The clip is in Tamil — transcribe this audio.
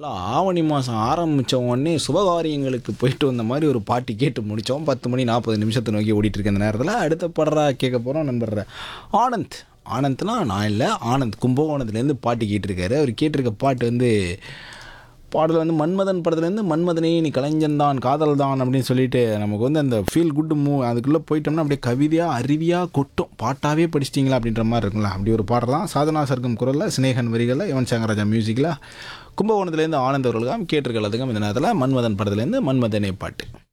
இல்லை ஆவணி மாதம் ஆரம்பித்த உடனே சுபகாரியங்களுக்கு போயிட்டு வந்த மாதிரி ஒரு பாட்டு கேட்டு முடித்தோம் பத்து மணி நாற்பது நிமிஷத்தை நோக்கி ஓடிட்டு இருக்க இந்த நேரத்தில் அடுத்த படுறா கேட்க போகிறோம் நண்பர் ஆனந்த் ஆனந்த்னா நான் இல்லை ஆனந்த் கும்பகோணத்துலேருந்து பாட்டு கேட்டிருக்காரு அவர் கேட்டிருக்க பாட்டு வந்து பாடல் வந்து மன்மதன் படத்துலேருந்து மன்மதனே நீ கலைஞன்தான் காதல் தான் அப்படின்னு சொல்லிட்டு நமக்கு வந்து அந்த ஃபீல் குட் மூ அதுக்குள்ளே போயிட்டோம்னா அப்படியே கவிதையாக அருவியாக கொட்டும் பாட்டாவே படிச்சிட்டிங்களா அப்படின்ற மாதிரி இருக்குங்களா அப்படி ஒரு பாடல் தான் சாதனா சர்க்கம் குரலில் சினேகன் வரிகளில் யுவன் சங்கர் ராஜா மியூசிக்கில் கும்பகோணத்துலேருந்து ஆனந்த் அவர்களுக்காக கேட்டிருக்கிறதுக்கும் இந்த நேரத்தில் மன்மதன் படத்துலேருந்து மன்மதனே பாட்டு